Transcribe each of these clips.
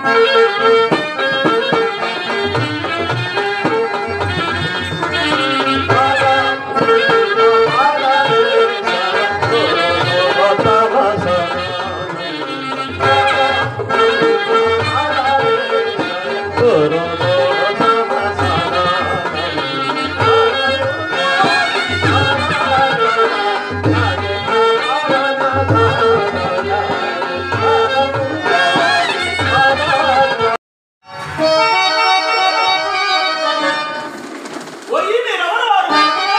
ఓయ్ మీరెవరు వారు?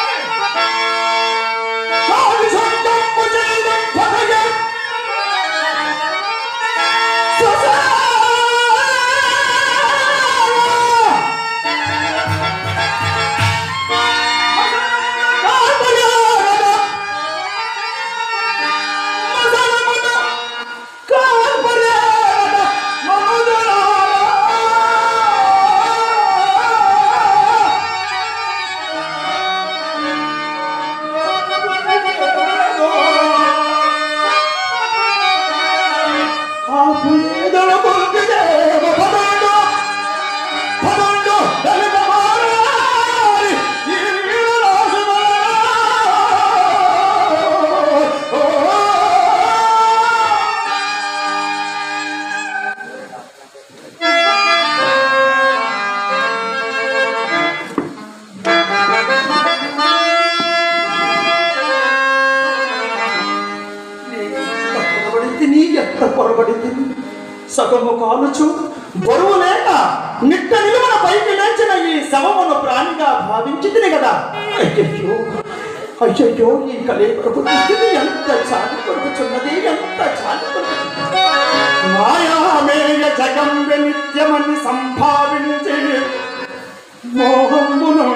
పొరబడింది ఎంత పొరబడింది సగము కాలుచు బరువు లేక నిట్ట నిలువన పైకి లేచిన ఈ శవమును ప్రాణిగా భావించింది కదా అయ్యయ్యో అయ్యయ్యో ఈ కలేపరకు స్థితి ఎంత చాలి కొడుకుచున్నది ఎంత చాలి కొడుకుచున్నది మాయామేయ జగంబె నిత్యమని సంభావించి మోహమును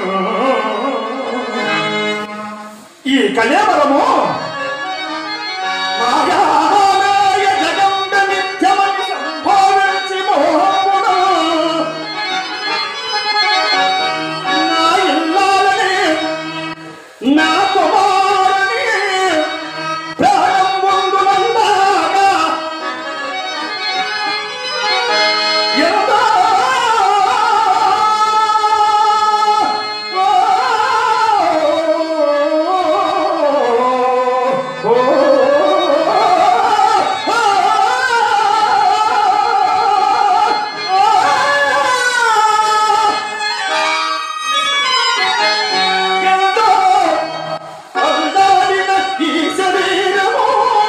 ఈ కలేవరము మాయామయ జగంబ నిత్యమని సంభావించి మోహమున నా ఇల్లాలని నా కుమారుని ప్రాణం పొందునందాగా ఎంతో ఎంతో అల్లాడిన ఈ శరీరము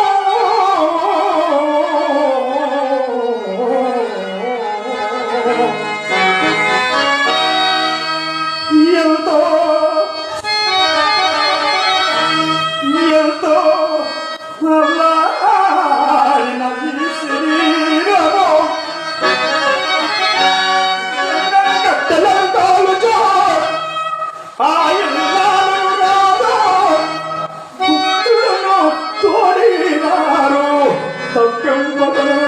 ఎంతో ఎంతో అల్లాడిన ఈ శరీరము కట్టెలంతాలుచో ఆయన్నాను నాదో పుత్రులను తోడినారు తప్పెంపగా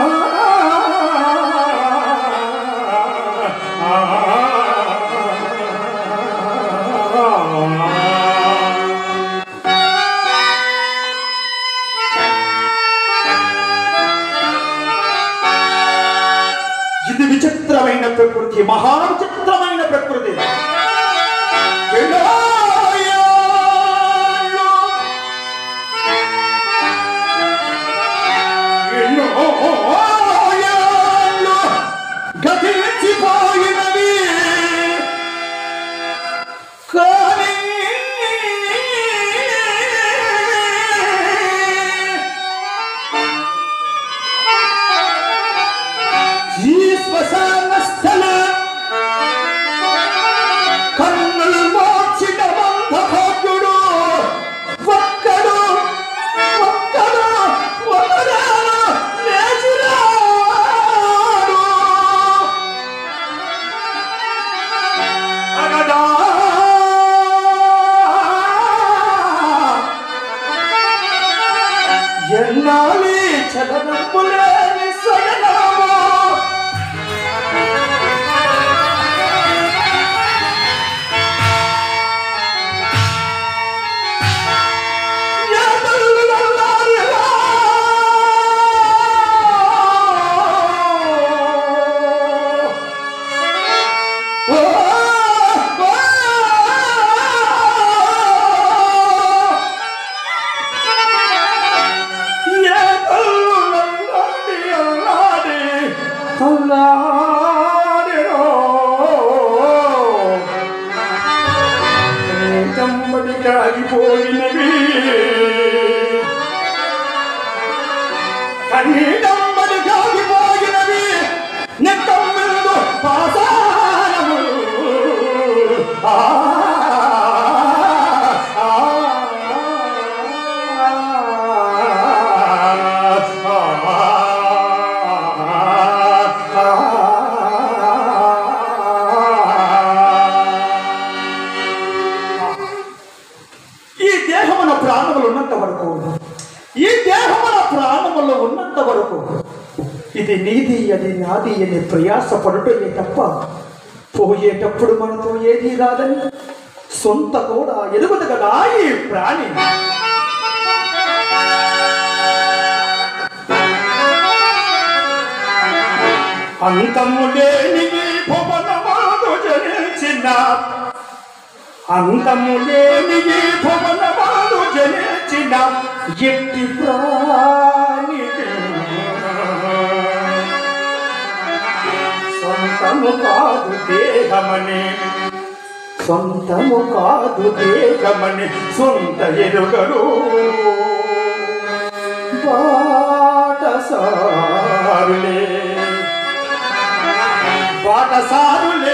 ఇది విచిత్రమైన ప్రకృతి మహా విచిత్రమైన ప్రకృతి ఎడాయాలు ఎన్నో ఏళ్ళు గతించిపోయినవి కానీ ఈ శ్మశాన స్థల కన్నులు మోచిన మందభాగ్యుడు ఒక్కడు ఒక్కడు ఒకరాను లేచిరాడు అగదా ఎన్నాలి చలనములేని సయనము అల్లాడెనో కమ్మడి కాగిపోయినవి కన్నీటమ్మడి కాగిపోయినవి నెత్తమ్మిళ్ళు పాసారములు ఆ ఆ, ఈ దేహమున ప్రాణములు ఉన్నంత వరకు ఈ దేహమున ప్రాణములు ఉన్నంత వరకు ఇది నీది అది నాది అని ప్రయాసపడుటే తప్ప పోయేటప్పుడు మనతో ఏది రాదని సొంత కూడా ఎదుగుదు కదా ఈ ప్రాణి అంతము లేని ఈ భువనమాదు జనించిన అంతము లేని ఈ భువనమాదు జనించిన ఎట్టి ప్రాణి సొంతము కాదు దేహమని సొంతము కాదు దేహమని సొంత ఎరుగరు బాటసారులే బాటసారులే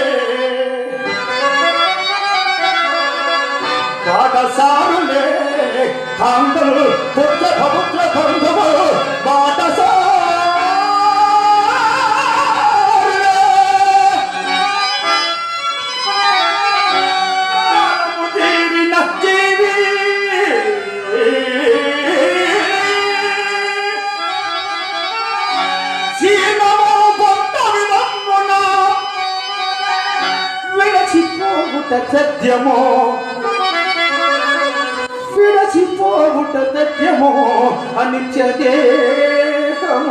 బాటసారులే కాంతలు పుత్ర పవిత్ర బంధువులు బాటసారులే ప్రాణము తీరిన జీవి సీనము పొట్ట విధమున విడచిపోవుట సత్యమో విడచిపోవుట సత్యమో అనిత్య దేహము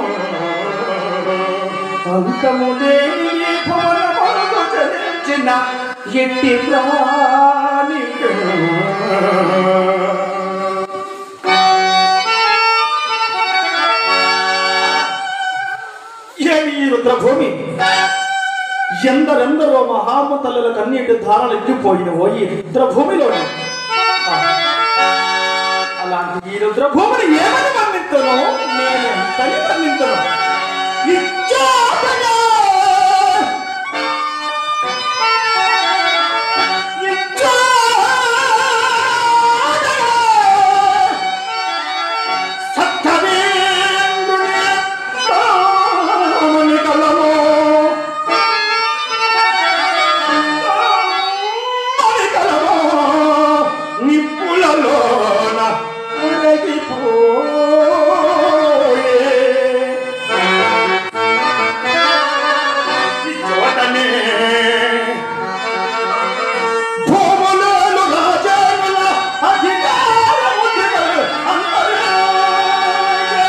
అంతము లేని ఈ భవనమందు జనించిన ఎట్టి ప్రాణి ఏమి ఈ రుద్రభూమి ఎందరెందరో మహామతల కన్నీటి ధారలు ఎక్కిపోయినవో ఈ రుద్రభూమిలోని అలాంటి ఈ రుద్రభూమిని ఏమని వర్ణించను నేను ఎంతని వర్ణించను ఇచ్చోటగా! ఇచ్చోటగా! సత్తవేంద్రుని రాముని కలము. రాముని కలము. నిప్పులలోన ఉరగిపోయే. ఈ చోటనే భూములోను రాజానుల అధికారము దిగలు అంతరాయ.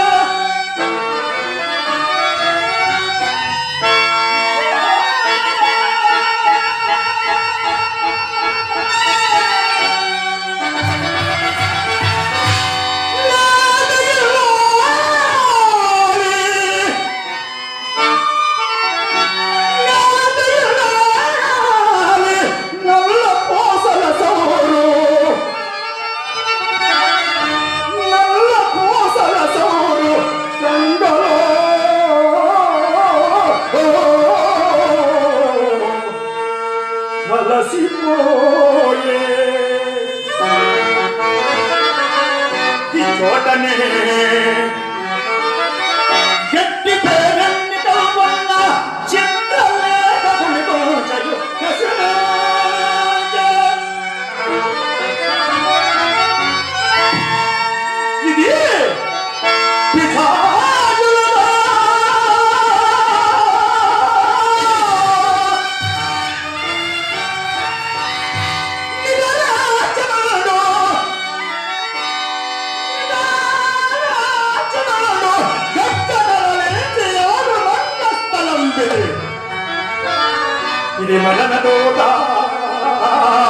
నల్ల పూసల సౌరు నల్ల పూసల సౌరు గంగలో వలసిపోయే ఈ చోటనే ఎట్టి పేరెన్నికల వల్ల చిత్రలేఖకుని దోచలు నశించే. ఇది పిశాచులదా. నిరాచరుడు. నిరాచరుడు. గచ్చడలలేచి ఎవరు రంగస్థలం ఇది మరణ దోట